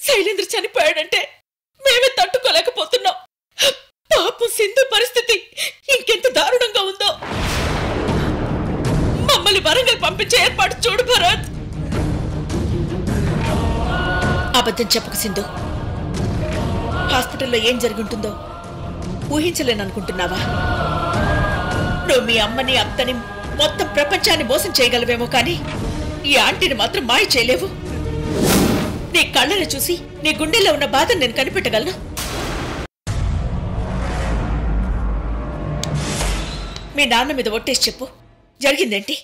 శైలేంద్ర చనిపోయాడంటే మేమే తట్టుకోలేకపోతున్నాం పాపం సింధు పరిస్థితి ఇంకెంత దారుణంగా ఉందో మమ్మల్ని వరంగల్ పంపించే ఏర్పాటు చూడు భరత్ అబద్ధం చెప్పకు సింధు హాస్పిటల్లో ఏం జరుగుంటుందో ఊహించలేననుకుంటున్నావా నువ్వు మీ అమ్మని అత్తని మొత్తం ప్రపంచాన్ని మోసం చేయగలవేమో కానీ ఈ ఆంటీని మాత్రం మాయ చేయలేవు నీ కళ్ళని చూసి నీ గుండెల్లో ఉన్న బాధను నేను కనిపెట్టగలను మీ నాన్న మీద ఒట్టేసి చెప్పు జరిగిందేంటి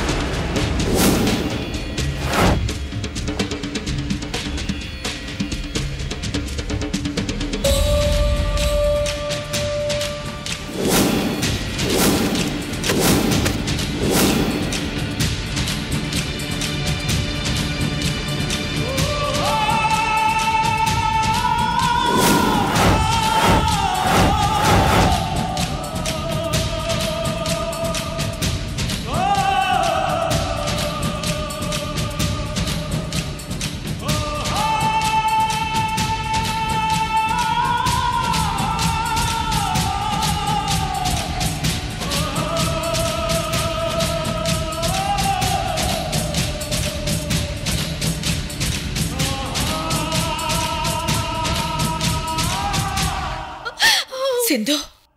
సింధు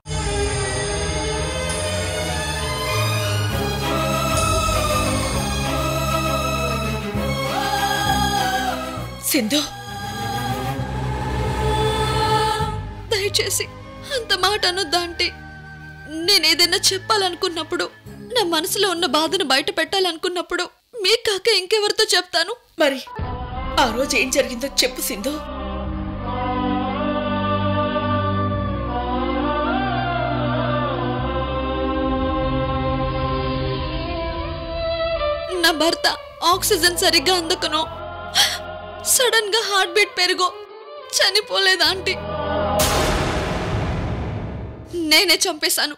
సింధు దయచేసి అంత మాట అనొద్దా అంటే నేనేదైనా చెప్పాలనుకున్నప్పుడు నా మనసులో ఉన్న బాధను బయట పెట్టాలనుకున్నప్పుడు మీ కాక ఇంకెవరితో చెప్తాను మరి ఆ రోజు ఏం జరిగిందో చెప్పు సింధు నా భర్త ఆక్సిజన్ సరిగ్గా అందకనో సడన్ గా హార్ట్ బీట్ పెరుగో చనిపోలేదా ఆంటీ నేనే చంపేశాను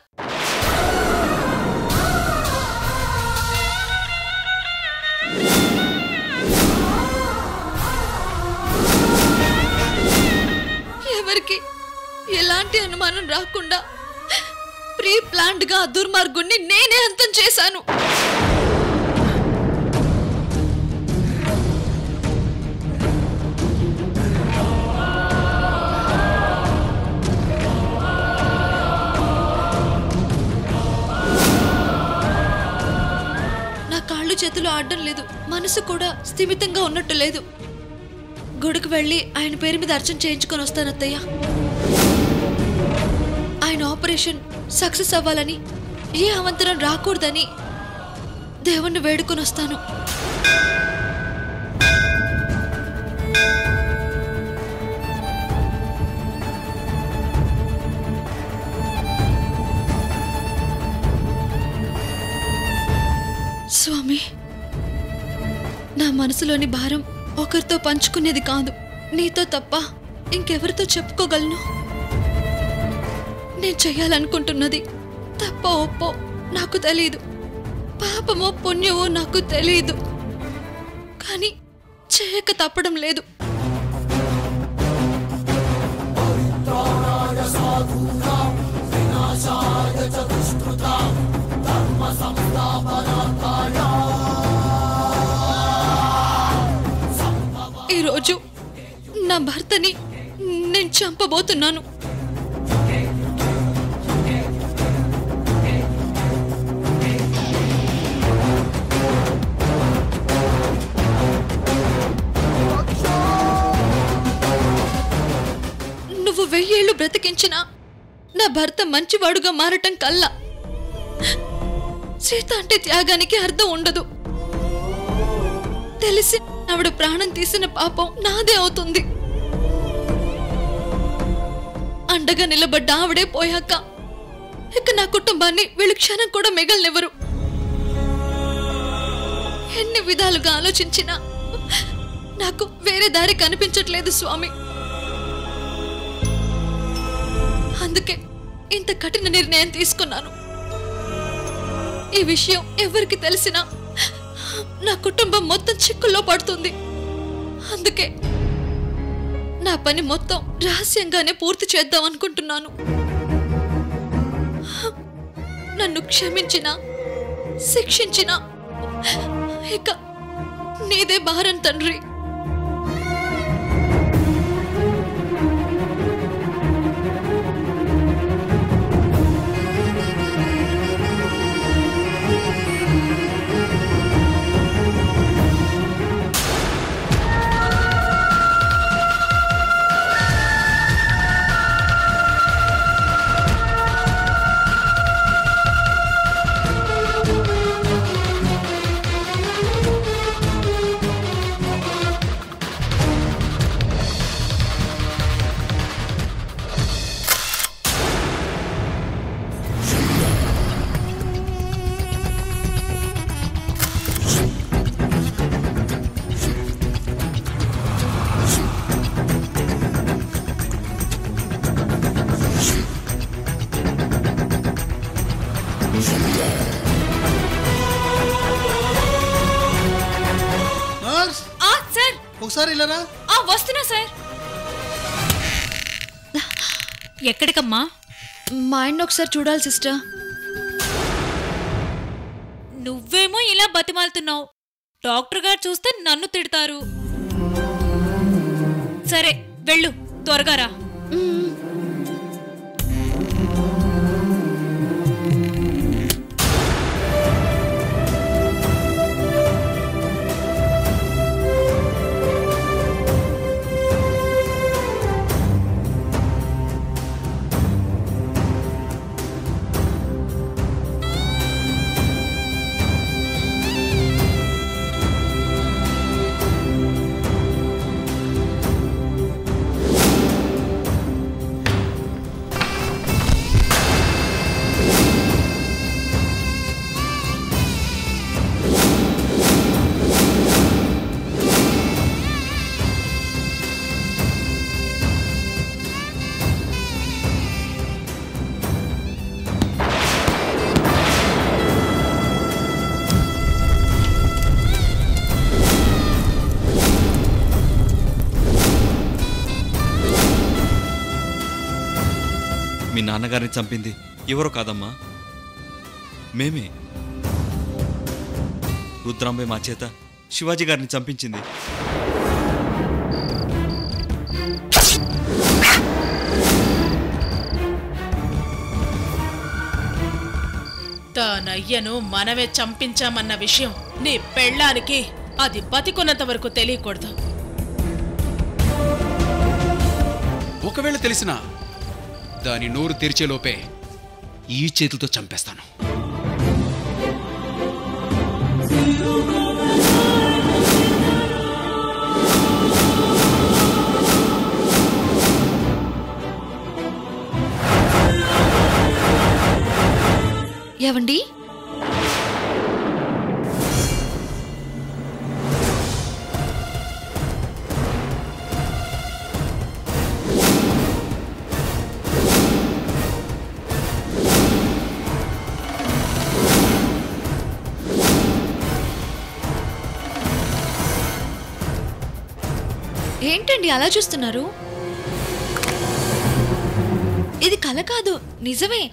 ఎవరికి ఎలాంటి అనుమానం రాకుండా ప్రీ ప్లాన్డ్ గా ఆ దుర్మార్గుణ్ణి నేనే అంతం చేశాను నా కాళ్ళు చేతులు ఆడడం లేదు మనసు కూడా స్థిమితంగా ఉన్నట్టు లేదు గుడికి వెళ్ళి ఆయన పేరు మీద అర్చన చేయించుకొని వస్తాను అత్తయ్య ఆయన ఆపరేషన్ సక్సెస్ అవ్వాలని ఏ అవంతరం రాకూడదని దేవుణ్ణి వేడుకొని వస్తాను స్వామి నా మనసులోని భారం ఒకరితో పంచుకునేది కాదు నీతో తప్ప ఇంకెవరితో చెప్పుకోగలను నేను చెయ్యాలనుకుంటున్నది తప్ప ఒప్పో నాకు తెలియదు పాపమో పుణ్యమో నాకు తెలియదు కానీ చేయక తప్పడం లేదు ఈరోజు నా భర్తని నేను చంపబోతున్నాను నువ్వు వెయ్యేళ్ళు బ్రతికించినా నా భర్త మంచివాడుగా మారటం కల్లా సీత అంటే త్యాగానికి అర్థం ఉండదు తెలిసి ఆవిడ ప్రాణం తీసిన పాపం నాదే అవుతుంది అండగా నిలబడ్డ ఆవిడే పోయాక ఇక నా కుటుంబాన్ని వీళ్ళు క్షణం కూడా మిగలనివ్వరు ఎన్ని విధాలుగా ఆలోచించినా నాకు వేరే దారి కనిపించట్లేదు స్వామి అందుకే ఇంత కఠిన నిర్ణయం తీసుకున్నాను ఈ విషయం ఎవరికి తెలిసినా నా కుటుంబం మొత్తం చిక్కుల్లో పడుతుంది అందుకే నా పని మొత్తం రహస్యంగానే పూర్తి చేద్దాం అనుకుంటున్నాను నన్ను క్షమించిన శిక్షించిన ఇక నీదే భారం తండ్రి నర్స్ ఆ సార్ ఒకసారి ఇలారా ఆ వస్తున్నా సార్ ఎక్కడికమ్మా మా ఆయన ఒకసారి చూడాలి సిస్టర్ నువ్వేమో ఇలా బతిమాలుతున్నావు డాక్టర్ గారు చూస్తే నన్ను తిడతారు సరే వెళ్ళు త్వరగా రా మీ నాన్నగారిని చంపింది ఎవరో కాదమ్మా మేమే రుద్రాంబే మా చేత శివాజీ గారిని చంపించింది తానయ్యను మనమే చంపించామన్న విషయం నీ పెళ్ళానికి అది బతికున్నంత వరకు తెలియకూడదు ఒకవేళ తెలిసినా దాని నోరు తెరిచేలోపే ఈ చేతులతో చంపేస్తాను ఏవండి ఏంటండి అలా చూస్తున్నారు ఇది కల కాదు నిజమే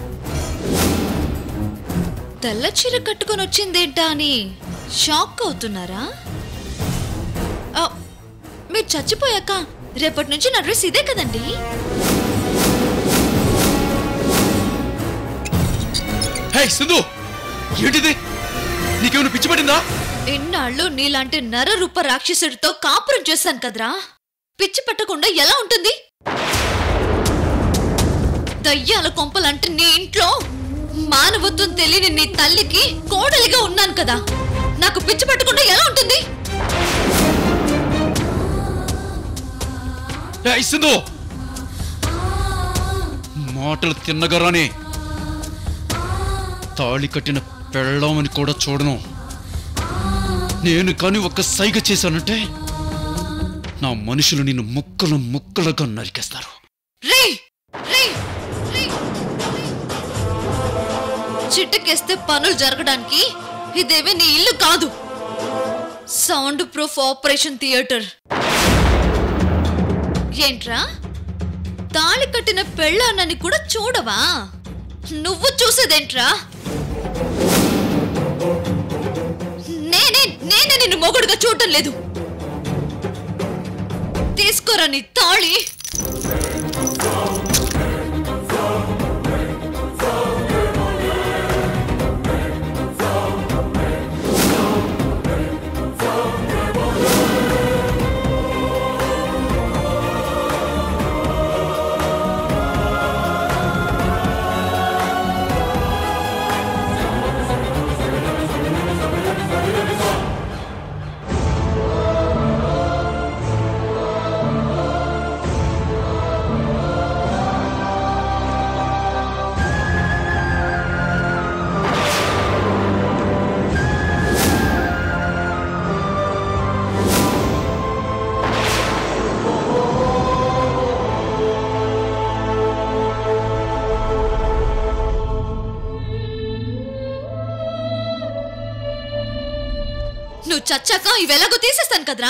తెల్ల చీర కట్టుకొని వచ్చిందేంటా అని షాక్ అవుతున్నారా ఆ, మీరు చచ్చిపోయాక రేపటి నుంచి నా డ్రెస్ ఇదే కదండి హే సింధు ఏంటిది నీకేమైనా పిచ్చి పట్టిందా ఎన్నాళ్ళు నీలాంటి నరరూప రాక్షసుడితో కాపురం చేశాను కదరా పిచ్చి పట్టకుండా ఎలా ఉంటుంది దయ్యాల కొంపలంటే నీ ఇంట్లో మానవత్వం తెలియని నీ తల్లికి కోడలిగా ఉన్నాను కదా నాకు పిచ్చి పట్టకుండా ఎలా ఉంటుంది హే సింధు మాటలు తిన్నగరానే తాళి కట్టిన పెళ్ళామని కూడా చూడను నేను కానీ ఒక్క సైగ చేశానంటే నా మనుషులు నిన్ను ముక్కలు ముక్కలుగా నరికేస్తారు రే రే రే చిట్టకేస్తే పనులు జరగడానికి ఇదేమీ నీ ఇల్లు కాదు సౌండ్ ప్రూఫ్ ఆపరేషన్ థియేటర్ ఏంట్రా తాళి కట్టిన పెళ్ళాన్నని కూడా చూడవా నువ్వు చూసేదేంట్రా నేనే నేనే నిన్ను మొగుడుగా చూడటం లేదు తీసుకోరా నీ తాళి నువ్వు చచ్చాక ఇవెలాగో తీసేస్తాను కదరా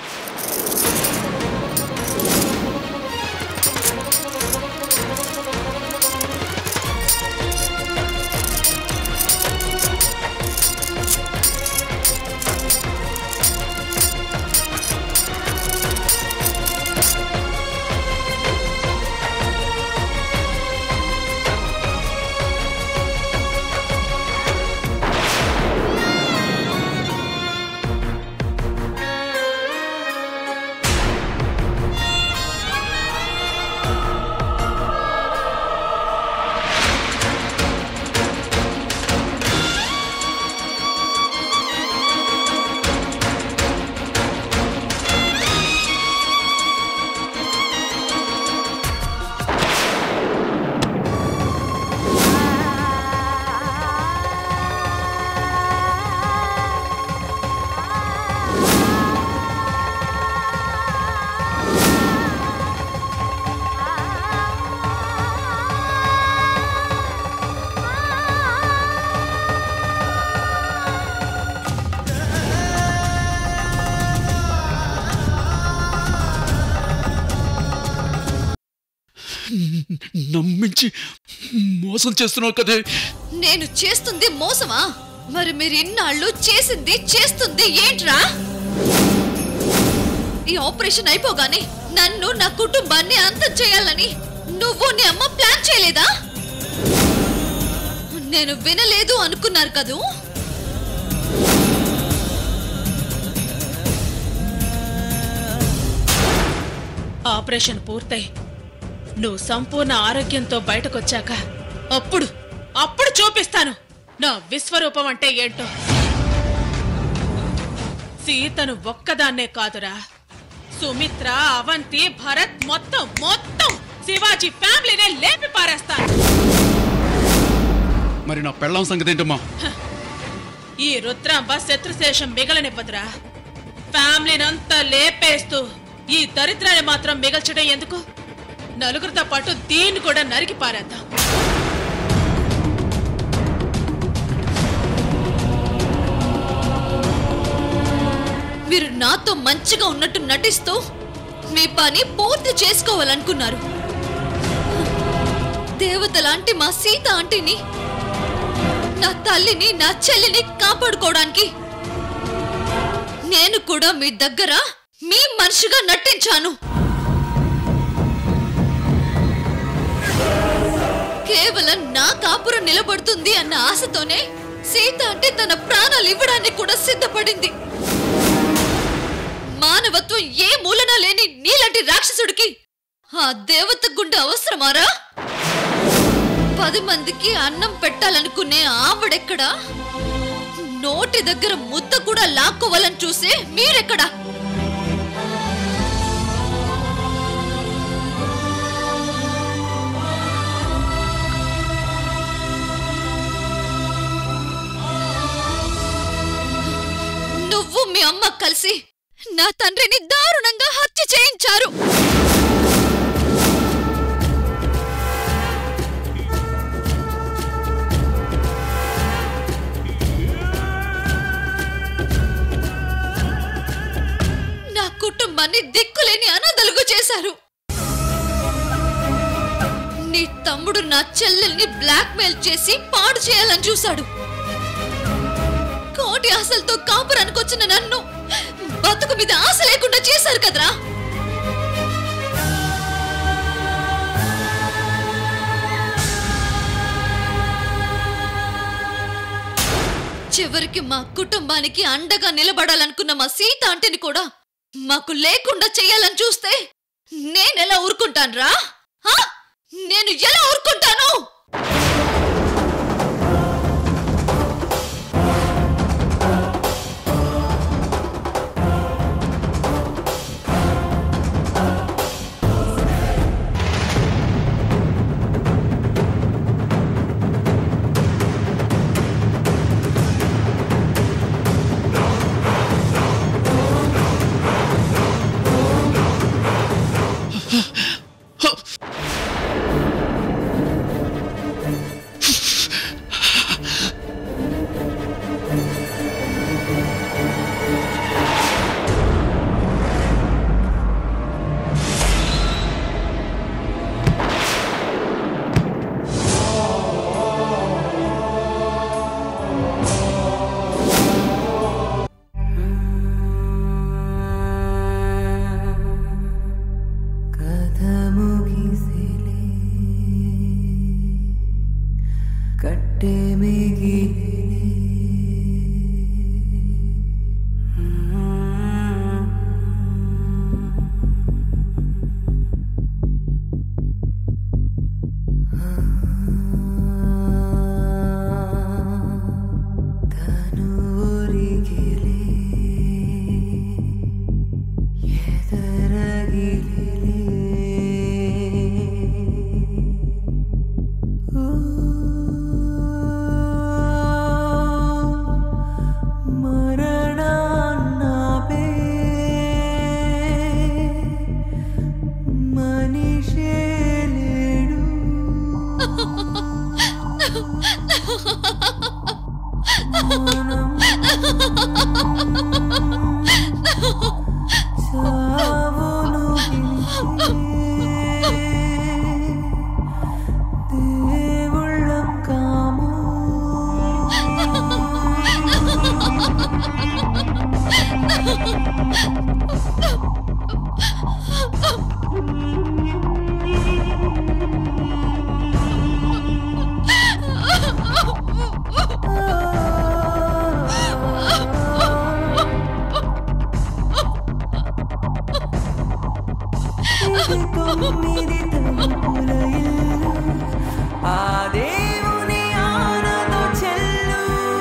నమ్మించి మోసం చేస్తున్నావు కదే నేను చేస్తుంది మోసమా మరి మీరు ఇన్నాళ్ళు చేసింది చేస్తుంది ఏంట్రా ఈ ఆపరేషన్ అయిపోగానే నన్ను నా కుటుంబాన్ని అంతం చేయాలని నువ్వు నీ అమ్మ ప్లాన్ చేయలేదా నేను వినలేదు అనుకున్నారు కదూ ఆపరేషన్ పూర్తయి నువ్వు సంపూర్ణ ఆరోగ్యంతో బయటకొచ్చాక అప్పుడు అప్పుడు చూపిస్తాను నా విశ్వరూపం అంటే ఏంటో సీతను ఒక్కదాన్నే కాదురా సుమిత్ర అవంతి భరత్ మొత్తం మొత్తం శివాజీ ఫ్యామిలీనే లేపి పారేస్తాను మరి నా పెళ్ళాం సంగతి ఏంటమ్మా ఈ రుద్రాంబ శత్రుశేషం మిగలనివ్వదురా ఫ్యామిలీనంతా లేపేస్తూ ఈ దరిద్రాన్ని మాత్రం మిగల్చడం ఎందుకు నలుగురితో పాటు దీన్ని కూడా నరికి పారేద్దాం మీరు నాతో మంచిగా ఉన్నట్టు నటిస్తూ మీ పని పూర్తి చేసుకోవాలనుకున్నారు దేవత లాంటి మా సీత ఆంటీని నా తల్లిని నా చెల్లిని కాపాడుకోవడానికి నేను కూడా మీ దగ్గర మీ మనిషిగా నటించాను కేవలం నా కాపురం నిలబడుతుంది అన్న ఆశతోనే సీత అంటే తన ప్రాణాలు ఇవ్వడానికి కూడా సిద్ధపడింది మానవత్వం ఏ మూలన లేని నీలాంటి రాక్షసుడికి ఆ దేవత గుండె అవసరమారా పది మందికి అన్నం పెట్టాలనుకునే ఆవిడెక్కడా నోటి దగ్గర ముద్ద కూడా లాక్కోవాలని చూసే మీరెక్కడా నువ్వు మీ అమ్మ కలిసి నా తండ్రిని దారుణంగా హత్య చేయించారు నా కుటుంబాన్ని దిక్కులేని అనాథలుగు చేశారు నీ తమ్ముడు నా చెల్లెల్ని బ్లాక్మెయిల్ చేసి పాడు చేయాలని చూశాడు కోటి ఆశలతో కాపురానికి వచ్చిన నన్ను బతుకు మీద ఆశ లేకుండా చేశారు కదరా చివరికి మా కుటుంబానికి అండగా నిలబడాలనుకున్న మా సీత ఆంటీని కూడా మాకు లేకుండా చెయ్యాలని చూస్తే నేనెలా ఊరుకుంటానురా హా? నేను ఎలా ఊరుకుంటాను ಕಥ ಮುಗಿಸಿಲೆ ಕಟ್ಟೆ ಮಿಗಿಲೆ ತನೂರಿಗಿಲೆ ಎದರಗಿಲೆ ಮರಣ ನಾವೇ ಮನುಷ್ಯಲೇಡು చావును దేవుళ్ళం కాము ఇది తొమ్మిది తలుపుల ఇల్లు ఆ దేవుని ఆనతో చెల్లు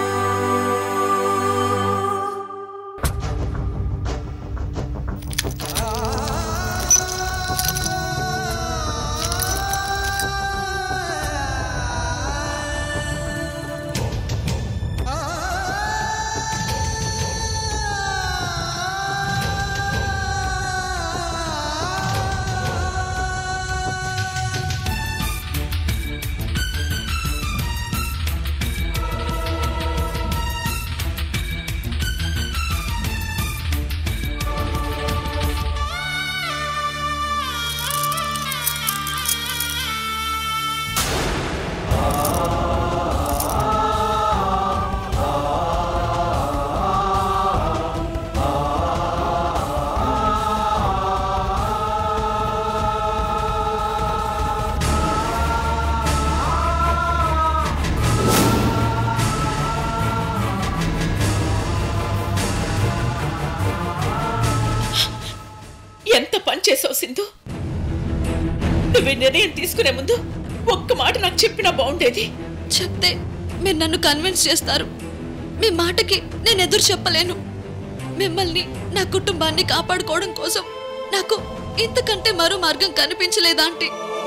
ఎంత పని చేసావు సింధు నువ్వు ఈ నిర్ణయం తీసుకునే ముందు ఒక్క మాట నాకు చెప్పినా బాగుండేది చెప్తే మీరు నన్ను కన్విన్స్ చేస్తారు మీ మాటకి నేను ఎదురు చెప్పలేను మిమ్మల్ని నా కుటుంబాన్ని కాపాడుకోవడం కోసం నాకు ఇంతకంటే మరో మార్గం కనిపించలేదా ఆంటీ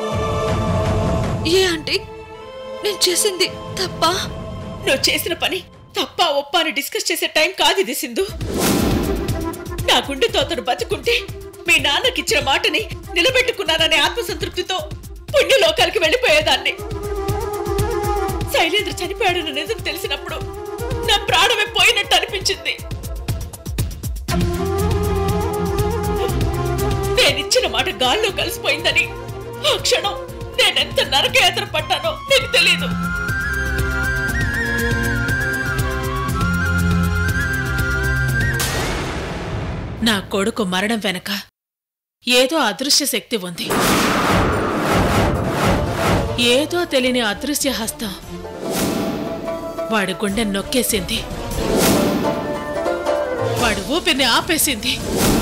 ఏ ఆంటీ నేను చేసింది తప్పా నువ్వు చేసిన పని తప్ప ఒప్ప అని డిస్కస్ చేసే టైం కాదు ఇది సింధు నా గుండెతో అతను బతుకుంటే మీ నాన్నకిచ్చిన మాటని నిలబెట్టుకున్నాననే ఆత్మసంతృప్తితో పుణ్యలోకానికి వెళ్ళిపోయేదాన్ని శైలేంద్ర చనిపోయాడన్న నిజం తెలిసినప్పుడు నా ప్రాణమే పోయినట్టు అనిపించింది నేనిచ్చిన మాట గాల్లో కలిసిపోయిందని ఆ క్షణం నేనెంత నరకయాత్ర పడ్డానో నీకు తెలీదు నా కొడుకు మరణం వెనక ఏదో అదృశ్య శక్తి ఉంది ఏదో తెలియని అదృశ్య హస్తం వాడి గుండె నొక్కేసింది వాడి ఊపిరిని ఆపేసింది